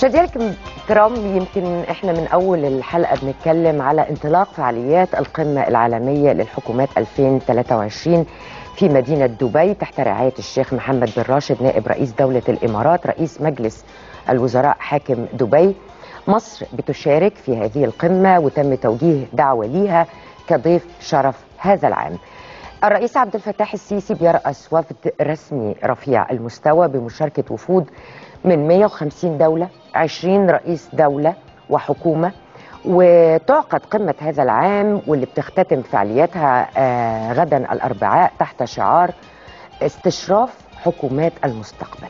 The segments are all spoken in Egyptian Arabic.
مشاهدينا الكرام يمكن احنا من اول الحلقه بنتكلم على انطلاق فعاليات القمه العالميه للحكومات 2023 في مدينه دبي تحت رعايه الشيخ محمد بن راشد نائب رئيس دوله الامارات رئيس مجلس الوزراء حاكم دبي مصر بتشارك في هذه القمه وتم توجيه دعوه ليها كضيف شرف هذا العام. الرئيس عبد الفتاح السيسي بيرأس وفد رسمي رفيع المستوى بمشاركه وفود من 150 دولة 20 رئيس دولة وحكومة وتعقد قمة هذا العام واللي بتختتم فعالياتها آه غدا الأربعاء تحت شعار استشراف حكومات المستقبل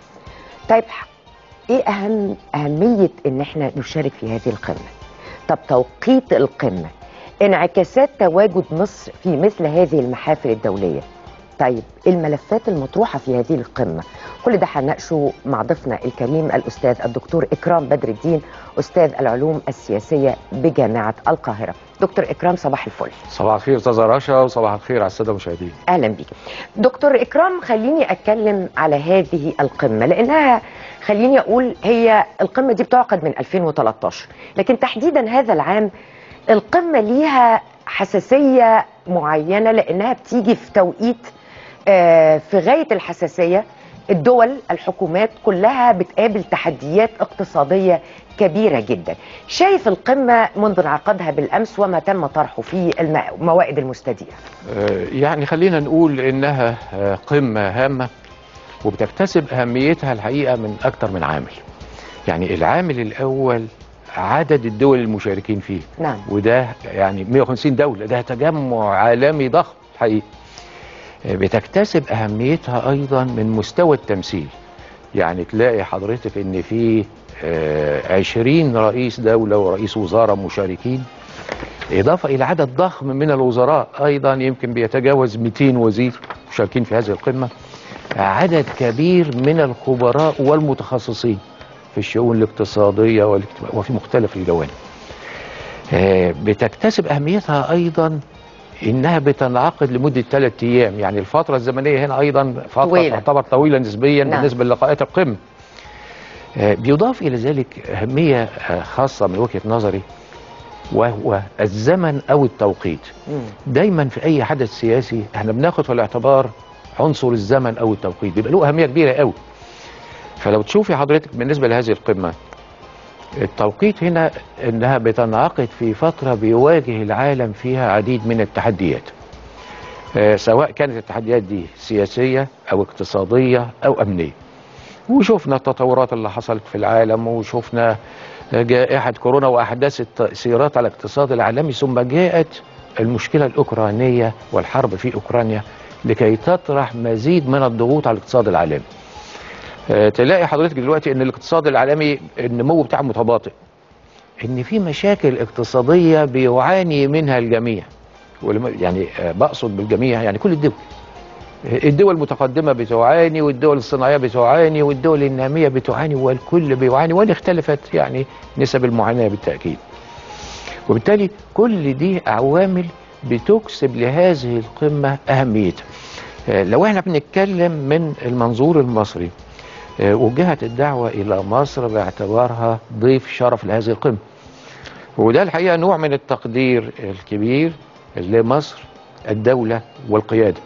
طيب ايه أهم أهمية ان احنا نشارك في هذه القمة طب توقيت القمة انعكاسات تواجد مصر في مثل هذه المحافل الدولية طيب الملفات المطروحة في هذه القمة كل ده هنناقشه مع ضيفنا الكريم الأستاذ الدكتور إكرام بدر الدين أستاذ العلوم السياسية بجامعة القاهرة دكتور إكرام صباح الفل صباح الخير استاذه رشا وصباح الخير على الساده المشاهدين أهلا بك دكتور إكرام خليني أتكلم على هذه القمة لأنها خليني أقول هي القمة دي بتعقد من 2013 لكن تحديدا هذا العام القمة ليها حساسية معينة لأنها بتيجي في توقيت آه، في غاية الحساسية الدول الحكومات كلها بتقابل تحديات اقتصادية كبيرة جدا شايف القمة منذ انعقادها بالأمس وما تم طرحه في الموائد المستديرة آه، يعني خلينا نقول انها آه، قمه هامه وبتكتسب اهميتها الحقيقه من اكتر من عامل يعني العامل الاول عدد الدول المشاركين فيه نعم وده يعني 150 دوله ده تجمع عالمي ضخم حقيقي آه، بتكتسب اهميتها ايضا من مستوى التمثيل يعني تلاقي حضرتك ان في آه، 20 رئيس دوله ورئيس وزاره مشاركين إضافة إلى عدد ضخم من الوزراء أيضا يمكن بيتجاوز 200 وزير مشاركين في هذه القمة عدد كبير من الخبراء والمتخصصين في الشؤون الاقتصادية والاجتماعية وفي مختلف الجوانب آه، بتكتسب أهميتها أيضا إنها بتنعقد لمدة ثلاثة أيام يعني الفترة الزمنية هنا أيضا فترة طويلة. تعتبر طويلة نسبيا نعم. بالنسبة للقاءات القمة آه، بيضاف إلى ذلك أهمية آه، خاصة من وجهة نظري وهو الزمن او التوقيت مم. دايما في اي حدث سياسي احنا بناخد في الاعتبار عنصر الزمن او التوقيت بيبقى له اهميه كبيره قوي فلو تشوفي حضرتك بالنسبه لهذه القمه التوقيت هنا انها بتنعقد في فتره بيواجه العالم فيها عديد من التحديات آه، سواء كانت التحديات دي سياسيه او اقتصاديه او امنيه وشفنا التطورات اللي حصلت في العالم وشفنا جائحة كورونا وأحداث التأثيرات على الاقتصاد العالمي ثم جاءت المشكلة الأوكرانية والحرب في أوكرانيا لكي تطرح مزيد من الضغوط على الاقتصاد العالمي آه، تلاقي حضرتك دلوقتي ان الاقتصاد العالمي النمو بتاعه متباطئ ان في مشاكل اقتصادية بيعاني منها الجميع ولما- يعني آه، بقصد بالجميع يعني كل الدول الدول المتقدمة بتعاني والدول الصناعية بتعاني والدول النامية بتعاني والكل بيعاني وإن اختلفت يعني نسب المعاناة بالتأكيد وبالتالي كل دي عوامل بتكسب لهذه القمة أهميتها آه، لو احنا بنتكلم من المنظور المصري آه، وجهت الدعوة إلى مصر باعتبارها ضيف شرف لهذه القمة وده الحقيقة نوع من التقدير الكبير لمصر الدولة والقيادة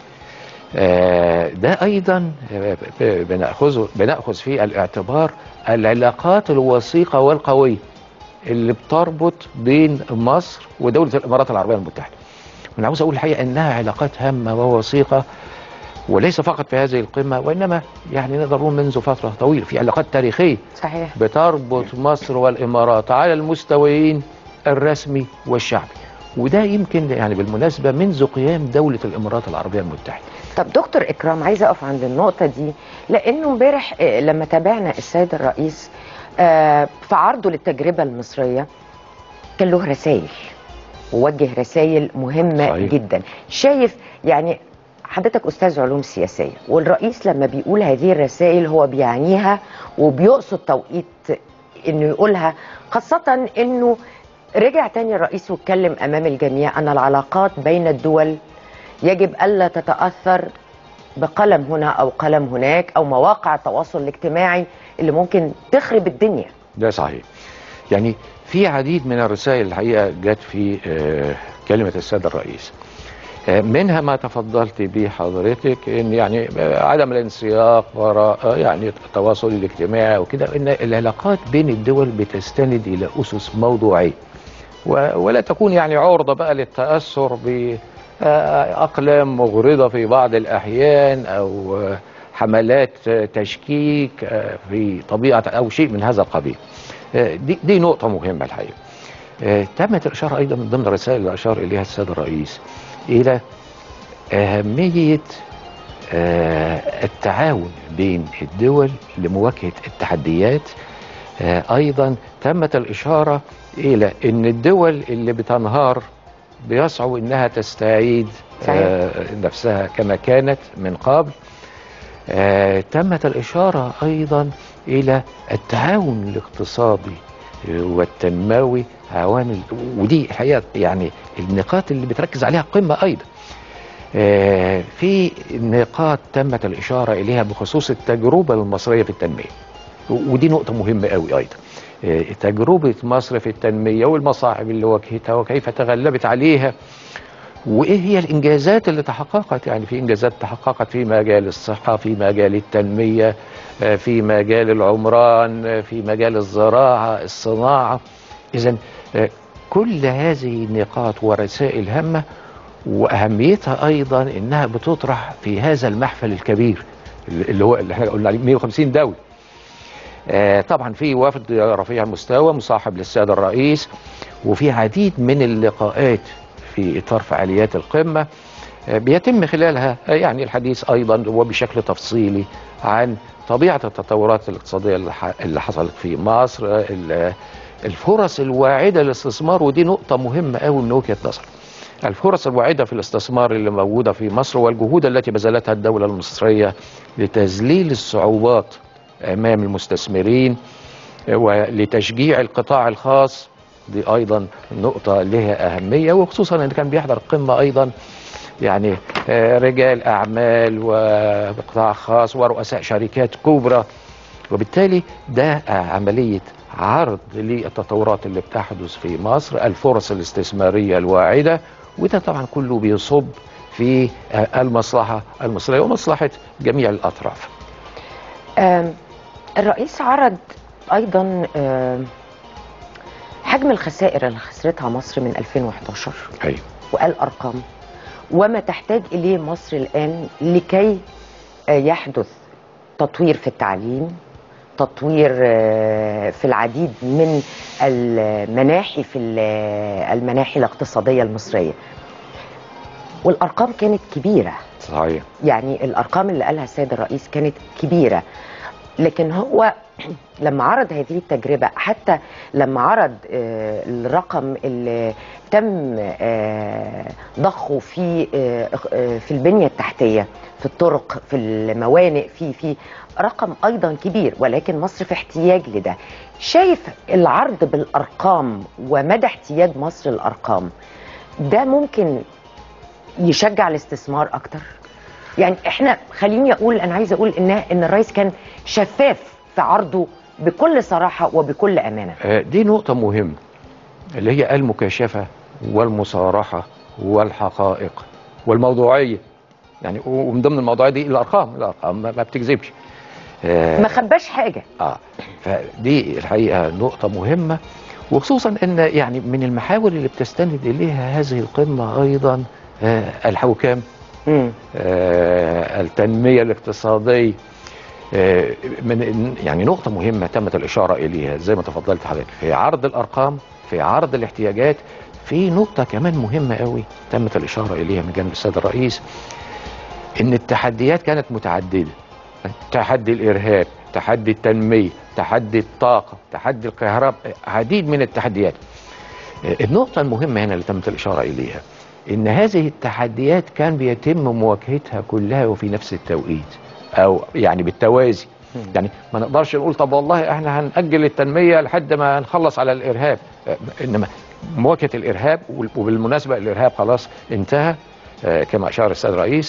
آه، ده ايضا آه، ب- بناخذه بناخذ في الاعتبار العلاقات الوثيقه والقويه اللي بتربط بين مصر ودوله الامارات العربيه المتحده. وانا عاوز اقول الحقيقه انها علاقات هامه ووثيقه وليس فقط في هذه القمه وانما يعني نقدر نقول منذ فتره طويله في علاقات تاريخيه صحيح بتربط مصر والامارات على المستويين الرسمي والشعبي. وده يمكن يعني بالمناسبه منذ قيام دوله الامارات العربيه المتحده. طب دكتور إكرام عايزة أقف عند النقطة دي لأنه امبارح آه، لما تابعنا السيد الرئيس آه، في عرضه للتجربة المصرية كان له رسائل ووجه رسائل مهمة صحيح. جدا شايف يعني حضرتك أستاذ علوم سياسية والرئيس لما بيقول هذه الرسائل هو بيعنيها وبيقصد توقيت إنه يقولها خاصة إنه رجع تاني الرئيس واتكلم أمام الجميع أن العلاقات بين الدول يجب ألا تتأثر بقلم هنا او قلم هناك او مواقع التواصل الاجتماعي اللي ممكن تخرب الدنيا ده صحيح يعني في عديد من الرسائل الحقيقه جت في آه، كلمه السيد الرئيس آه، منها ما تفضلت به حضرتك ان يعني آه، عدم الانسياق وراء آه، يعني التواصل الاجتماعي وكده ان العلاقات بين الدول بتستند الى اسس موضوعيه و- ولا تكون يعني عرضه بقى للتاثر باقلام مغرضه في بعض الاحيان او آه، حملات آه، تشكيك آه، في طبيعه او شيء من هذا القبيل آه، دي دي نقطه مهمه الحقيقه آه، تمت الاشاره ايضا من ضمن الرسائل اللي اشار اليها السيد الرئيس الى اهميه آه، التعاون بين الدول لمواجهه التحديات آه، ايضا تمت الاشاره الى ان الدول اللي بتنهار بيسعوا انها تستعيد صحيح. آه، نفسها كما كانت من قبل آه، تمت الإشارة أيضا إلى التعاون الاقتصادي آه، والتنموي عوامل ودي الحقيقة يعني النقاط اللي بتركز عليها القمة أيضا آه، في نقاط تمت الإشارة إليها بخصوص التجربة المصرية في التنمية و- ودي نقطة مهمة قوي أيضا آه، تجربة مصر في التنمية والمصاعب اللي واجهتها وكيف تغلبت عليها وايه هي الانجازات اللي تحققت يعني في انجازات تحققت في مجال الصحه في مجال التنميه آه، في مجال العمران آه، في مجال الزراعه الصناعه اذا كل هذه النقاط ورسائل هامه واهميتها ايضا انها بتطرح في هذا المحفل الكبير اللي هو اللي احنا قلنا عليه 150 دوله آه، طبعا في وفد رفيع المستوى مصاحب للسيد الرئيس وفي عديد من اللقاءات في اطار فعاليات القمه آه، بيتم خلالها آه، يعني الحديث ايضا وبشكل تفصيلي عن طبيعه التطورات الاقتصاديه اللي ح- اللي حصلت في مصر آه، ال- الفرص الواعده للاستثمار ودي نقطه مهمه قوي من وجهه نظر الفرص الواعده في الاستثمار اللي موجوده في مصر والجهود التي بذلتها الدوله المصريه لتذليل الصعوبات امام المستثمرين ولتشجيع القطاع الخاص دي ايضا نقطه لها اهميه وخصوصا ان كان بيحضر القمه ايضا يعني آه، رجال اعمال وقطاع خاص ورؤساء شركات كبرى وبالتالي ده آه، عمليه عرض للتطورات اللي بتحدث في مصر الفرص الاستثماريه الواعده وده طبعا كله بيصب في آه، المصلحه المصريه ومصلحه جميع الاطراف آم، الرئيس عرض ايضا آم، حجم الخسائر اللي خسرتها مصر من 2011 ايوه وقال ارقام وما تحتاج اليه مصر الان لكي آه، يحدث تطوير في التعليم تطوير آه، في العديد من المناحي في ال- المناحي الاقتصاديه المصريه والارقام كانت كبيره صحيح يعني الارقام اللي قالها السيد الرئيس كانت كبيره لكن هو لما عرض هذه التجربه حتى لما عرض آه، الرقم اللي تم آه، ضخه في آه، آه، في البنيه التحتيه في الطرق في الموانئ في في رقم ايضا كبير ولكن مصر في احتياج لده شايف العرض بالارقام ومدى احتياج مصر الارقام ده ممكن يشجع الاستثمار اكتر يعني احنا خليني اقول انا عايزه اقول ان ان الرئيس كان شفاف في عرضه بكل صراحه وبكل امانه آه، دي نقطة مهمة اللي هي المكاشفة والمصارحة والحقائق والموضوعية يعني و- ومن ضمن الموضوعية دي الأرقام الأرقام ما ما بتكذبش آه، ما خباش حاجه اه فدي الحقيقه نقطه مهمه وخصوصا ان يعني من المحاور اللي بتستند اليها هذه القمه ايضا آه الحوكام مم. آه التنميه الاقتصاديه آه من يعني نقطه مهمه تمت الاشاره اليها زي ما تفضلت حضرتك في عرض الارقام في عرض الاحتياجات في نقطه كمان مهمه قوي تمت الاشاره اليها من جانب السيد الرئيس ان التحديات كانت متعدده تحدي الارهاب تحدي التنميه تحدي الطاقه تحدي الكهرباء عديد من التحديات النقطه المهمه هنا اللي تمت الاشاره اليها ان هذه التحديات كان بيتم مواجهتها كلها وفي نفس التوقيت او يعني بالتوازي يعني ما نقدرش نقول طب والله احنا هنأجل التنمية لحد ما نخلص على الإرهاب آه، إنما مواجهة الإرهاب وبالمناسبة الإرهاب خلاص انتهى آه، كما أشار السيد الرئيس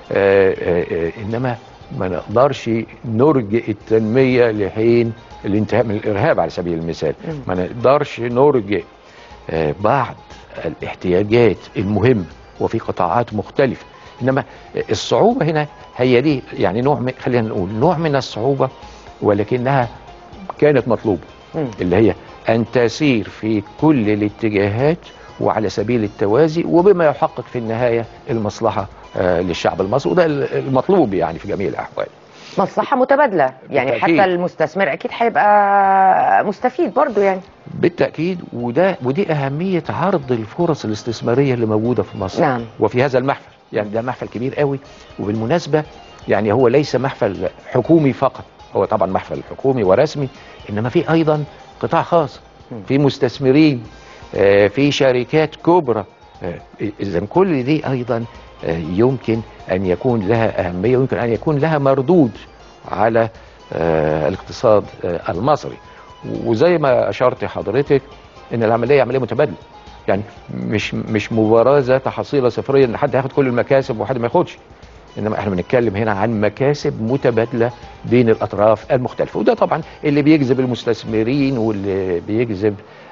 آه، آه، آه، انما ما نقدرش نرجئ التنميه لحين الانتهاء من الارهاب على سبيل المثال مم. ما نقدرش نرجئ آه، بعض الاحتياجات المهمه وفي قطاعات مختلفه انما الصعوبه هنا هي دي يعني نوع من خلينا نقول نوع من الصعوبه ولكنها كانت مطلوبه مم. اللي هي ان تسير في كل الاتجاهات وعلى سبيل التوازي وبما يحقق في النهايه المصلحه آه، للشعب المصري وده المطلوب يعني في جميع الاحوال مصلحة متبادلة يعني بالتأكيد. حتى المستثمر أكيد هيبقى مستفيد برضو يعني بالتاكيد وده ودي اهميه عرض الفرص الاستثماريه اللي موجوده في مصر نعم. وفي هذا المحفل يعني ده محفل كبير قوي وبالمناسبه يعني هو ليس محفل حكومي فقط هو طبعا محفل حكومي ورسمي انما في ايضا قطاع خاص في مستثمرين آه، في شركات كبرى اذا كل دي ايضا آه، يمكن ان يكون لها اهميه ويمكن ان يكون لها مردود على آه، الاقتصاد آه، المصري وزي ما اشرت حضرتك ان العمليه عمليه متبادله يعني مش مش مباراه ذات حصيله صفريه ان حد هياخد كل المكاسب وحد ما ياخدش انما احنا بنتكلم هنا عن مكاسب متبادله بين الاطراف المختلفه وده طبعا اللي بيجذب المستثمرين واللي بيجذب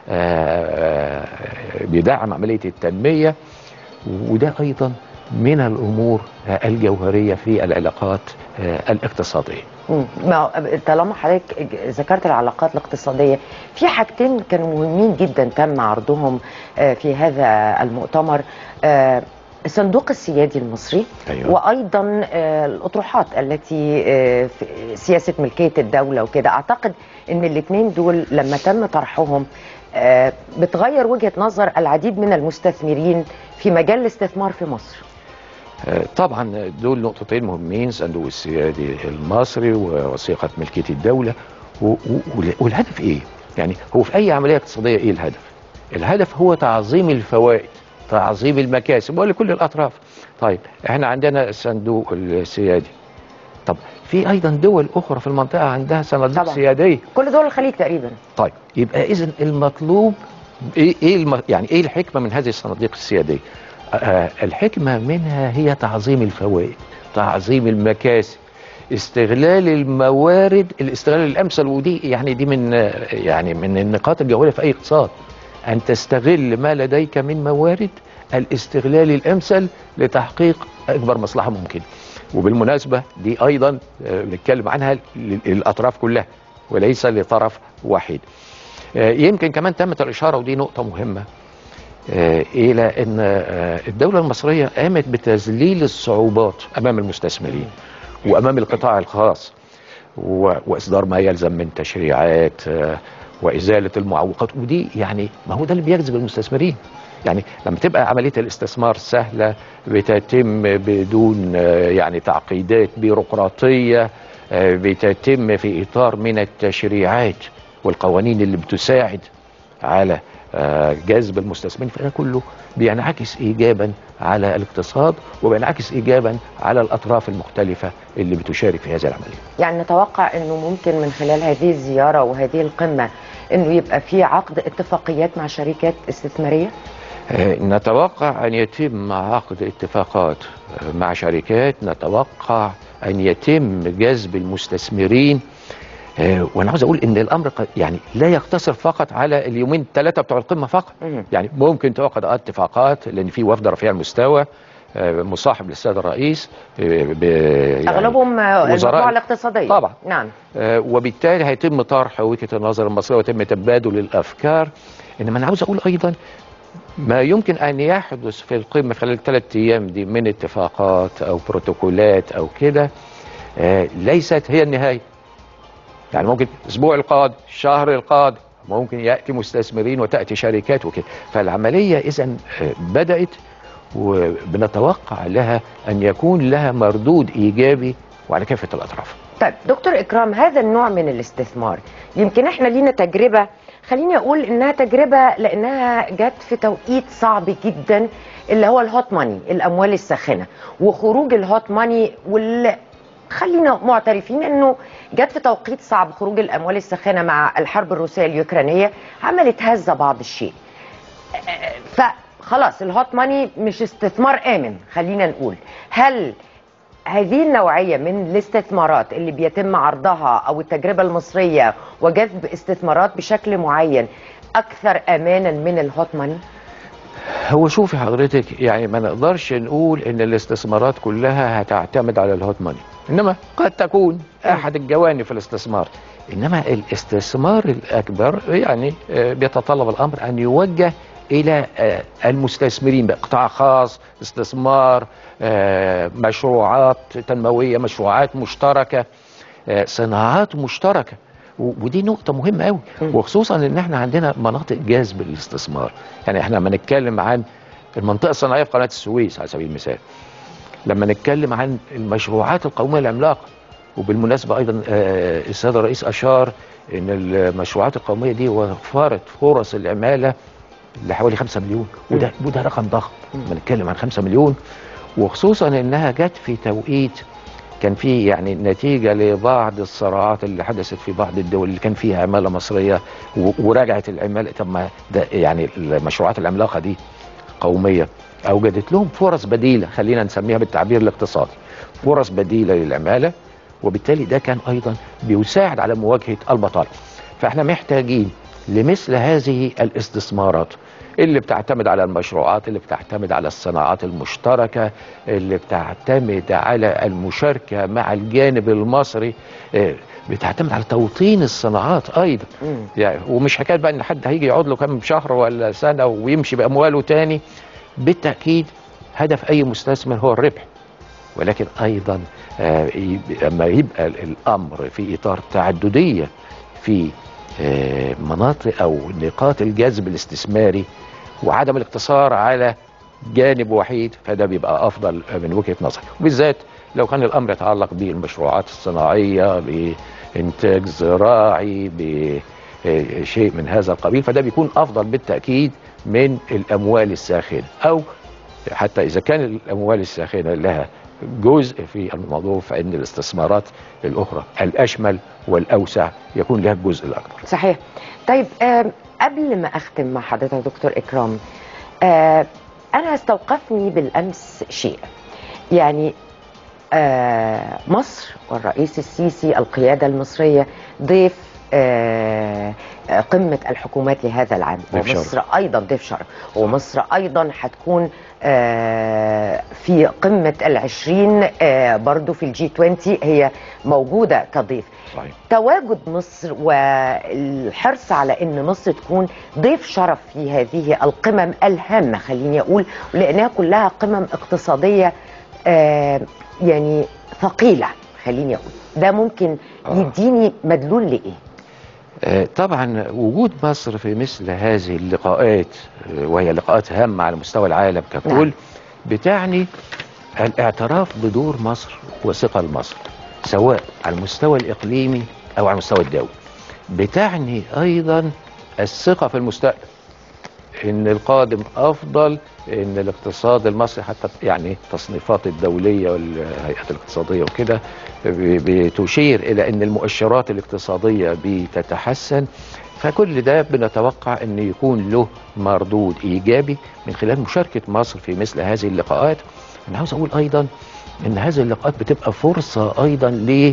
آه، آه، بيدعم عمليه التنميه وده ايضا من الامور آه، الجوهريه في العلاقات آه، الاقتصاديه مم. ما هو طالما حضرتك ذكرت العلاقات الاقتصادية في حاجتين كانوا مهمين جدا تم عرضهم آه، في هذا المؤتمر آه، الصندوق السيادي المصري أيوة. وايضا آه، الاطروحات التي آه، في سياسه ملكيه الدوله وكده اعتقد ان الاثنين دول لما تم طرحهم آه، بتغير وجهه نظر العديد من المستثمرين في مجال الاستثمار في مصر آه، طبعا دول نقطتين مهمين صندوق السيادي المصري ووثيقه ملكيه الدوله و- و- وال- والهدف ايه؟ يعني هو في اي عمليه اقتصاديه ايه الهدف؟ الهدف هو تعظيم الفوائد تعظيم المكاسب ولكل الاطراف. طيب احنا عندنا الصندوق السيادي طب في ايضا دول اخرى في المنطقه عندها صناديق طبعا. سياديه كل دول الخليج تقريبا طيب يبقى اذا المطلوب ايه ايه الم... يعني ايه الحكمه من هذه الصناديق السياديه؟ آه الحكمه منها هي تعظيم الفوائد، تعظيم المكاسب، استغلال الموارد الاستغلال الامثل ودي يعني دي من آه، يعني من النقاط الجوهريه في اي اقتصاد ان تستغل ما لديك من موارد الاستغلال الامثل لتحقيق اكبر مصلحه ممكنه. وبالمناسبه دي ايضا آه، بنتكلم عنها لل- للاطراف كلها وليس لطرف واحد. آه، يمكن كمان تمت الإشارة ودي نقطة مهمة آه، إلى أن آه، الدولة المصرية قامت بتذليل الصعوبات أمام المستثمرين وأمام القطاع الخاص و- وإصدار ما يلزم من تشريعات آه، وإزالة المعوقات ودي يعني ما هو ده اللي بيجذب المستثمرين يعني لما تبقى عملية الاستثمار سهلة بتتم بدون آه، يعني تعقيدات بيروقراطية آه، بتتم في إطار من التشريعات والقوانين اللي بتساعد على آه، جذب المستثمرين فده كله بينعكس ايجابا على الاقتصاد وبينعكس ايجابا على الاطراف المختلفه اللي بتشارك في هذه العمليه. يعني نتوقع انه ممكن من خلال هذه الزياره وهذه القمه انه يبقى في عقد اتفاقيات مع شركات استثماريه آه، نتوقع ان يتم عقد اتفاقات آه، مع شركات نتوقع ان يتم جذب المستثمرين آه، وانا عاوز اقول ان الامر ق- يعني لا يقتصر فقط على اليومين ثلاثه بتوع القمه فقط مم. يعني ممكن توقع آه اتفاقات لان في وفد رفيع المستوى آه، مصاحب للسيد الرئيس آه، ب- يعني اغلبهم آه، وزراء- المجموعه الاقتصاديه طبعا. نعم آه، وبالتالي هيتم طرح وجهه النظر المصريه ويتم تبادل الافكار انما انا عاوز اقول ايضا ما يمكن ان يحدث في القمه خلال الثلاث ايام دي من اتفاقات او بروتوكولات او كده آه، ليست هي النهايه يعني ممكن الاسبوع القادم الشهر القادم ممكن ياتي مستثمرين وتاتي شركات وكده فالعمليه اذا بدات وبنتوقع لها ان يكون لها مردود ايجابي وعلى كافه الاطراف طيب دكتور اكرام هذا النوع من الاستثمار يمكن احنا لينا تجربه خليني اقول انها تجربه لانها جت في توقيت صعب جدا اللي هو الهوت ماني الاموال الساخنه وخروج الهوت ماني وال خلينا معترفين انه جت في توقيت صعب خروج الاموال الساخنه مع الحرب الروسيه اليوكرانيه عملت هزه بعض الشيء فخلاص الهوت ماني مش استثمار امن خلينا نقول هل هذه النوعية من الاستثمارات اللي بيتم عرضها أو التجربة المصرية وجذب استثمارات بشكل معين أكثر أمانا من الهوت ماني؟ هو شوفي حضرتك يعني ما نقدرش نقول ان الاستثمارات كلها هتعتمد على الهوت ماني انما قد تكون احد الجوانب في الاستثمار انما الاستثمار الاكبر يعني آه، بيتطلب الامر ان يوجه الى آه، المستثمرين بقى قطاع خاص استثمار آه، مشروعات تنمويه مشروعات مشتركه آه، صناعات مشتركه و- ودي نقطة مهمة قوي وخصوصا ان احنا عندنا مناطق جذب للاستثمار يعني احنا لما نتكلم عن المنطقة الصناعية في قناة السويس على سبيل المثال لما نتكلم عن المشروعات القومية العملاقة وبالمناسبة ايضا آه، السيد الرئيس اشار ان المشروعات القومية دي وفرت فرص العمالة لحوالي 5 مليون وده وده رقم ضخم لما نتكلم عن 5 مليون وخصوصا انها جت في توقيت كان في يعني نتيجة لبعض الصراعات اللي حدثت في بعض الدول اللي كان فيها عمالة مصرية و- ورجعت العمالة طب ما ده يعني المشروعات العملاقة دي قومية أوجدت لهم فرص بديلة خلينا نسميها بالتعبير الاقتصادي فرص بديلة للعمالة وبالتالي ده كان أيضا بيساعد على مواجهة البطالة فاحنا محتاجين لمثل هذه الاستثمارات اللي بتعتمد على المشروعات اللي بتعتمد على الصناعات المشتركة اللي بتعتمد على المشاركة مع الجانب المصري آه، بتعتمد على توطين الصناعات ايضا مم. يعني ومش حكايه بقى ان حد هيجي يقعد له كام شهر ولا سنه ويمشي بامواله تاني بالتاكيد هدف اي مستثمر هو الربح ولكن ايضا آه، يب- لما يبقى ال- الامر في اطار تعدديه في آه، مناطق او نقاط الجذب الاستثماري وعدم الاقتصار على جانب وحيد فده بيبقى افضل من وجهه نظري وبالذات لو كان الامر يتعلق بالمشروعات الصناعيه بانتاج زراعي بشيء من هذا القبيل فده بيكون افضل بالتاكيد من الاموال الساخنه او حتى اذا كان الاموال الساخنه لها جزء في الموضوع فان الاستثمارات الاخرى الاشمل والاوسع يكون لها الجزء الاكبر صحيح طيب آم، قبل ما أختم مع حضرتك دكتور إكرام آه، أنا استوقفني بالأمس شيء يعني آه، مصر والرئيس السيسي القيادة المصرية ضيف آه، آه، قمة الحكومات لهذا العام ضيف شرف. ومصر أيضا ضيف شرف ومصر أيضا هتكون آه، في قمة العشرين آه، برضو في الجي 20 هي موجودة كضيف صحيح تواجد مصر والحرص على ان مصر تكون ضيف شرف في هذه القمم الهامه خليني اقول لانها كلها قمم اقتصاديه آه يعني ثقيله خليني اقول ده ممكن آه. يديني مدلول لايه؟ آه، طبعا وجود مصر في مثل هذه اللقاءات آه، وهي لقاءات هامة على مستوى العالم ككل نعم. بتعني الاعتراف بدور مصر وثقل مصر سواء على المستوى الإقليمي أو على المستوى الدولي بتعني أيضا الثقة في المستقبل ان القادم افضل ان الاقتصاد المصري حتى يعني التصنيفات الدوليه والهيئات الاقتصاديه وكده ب- بتشير الى ان المؤشرات الاقتصاديه بتتحسن فكل ده بنتوقع ان يكون له مردود ايجابي من خلال مشاركه مصر في مثل هذه اللقاءات انا عاوز اقول ايضا ان هذه اللقاءات بتبقى فرصه ايضا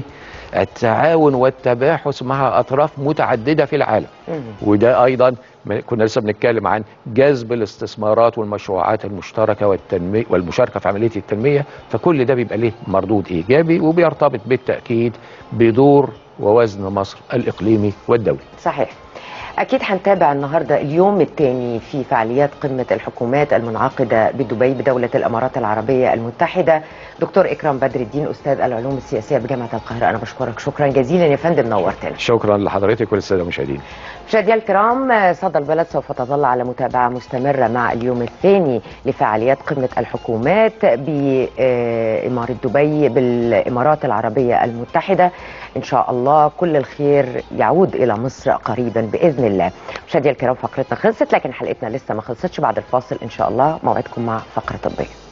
للتعاون والتباحث مع اطراف متعدده في العالم مم. وده ايضا م- كنا لسه بنتكلم عن جذب الاستثمارات والمشروعات المشتركه والتنميه والمشاركه في عمليه التنميه فكل ده بيبقى له مردود ايجابي وبيرتبط بالتاكيد بدور ووزن مصر الاقليمي والدولي. صحيح أكيد هنتابع النهاردة اليوم الثاني في فعاليات قمة الحكومات المنعقدة بدبي بدولة الإمارات العربية المتحدة دكتور إكرام بدر الدين أستاذ العلوم السياسية بجامعة القاهرة أنا بشكرك شكرا جزيلا يا فندم نورتنا شكرا لحضرتك وللساده المشاهدين. مشاهدينا الكرام صدى البلد سوف تظل على متابعة مستمرة مع اليوم الثاني لفعاليات قمة الحكومات بإمارة دبي بالإمارات العربية المتحدة إن شاء الله كل الخير يعود إلى مصر قريبا بإذن الله مشاهدينا الكرام فقرتنا خلصت لكن حلقتنا لسه ما خلصتش بعد الفاصل إن شاء الله موعدكم مع فقرة طبية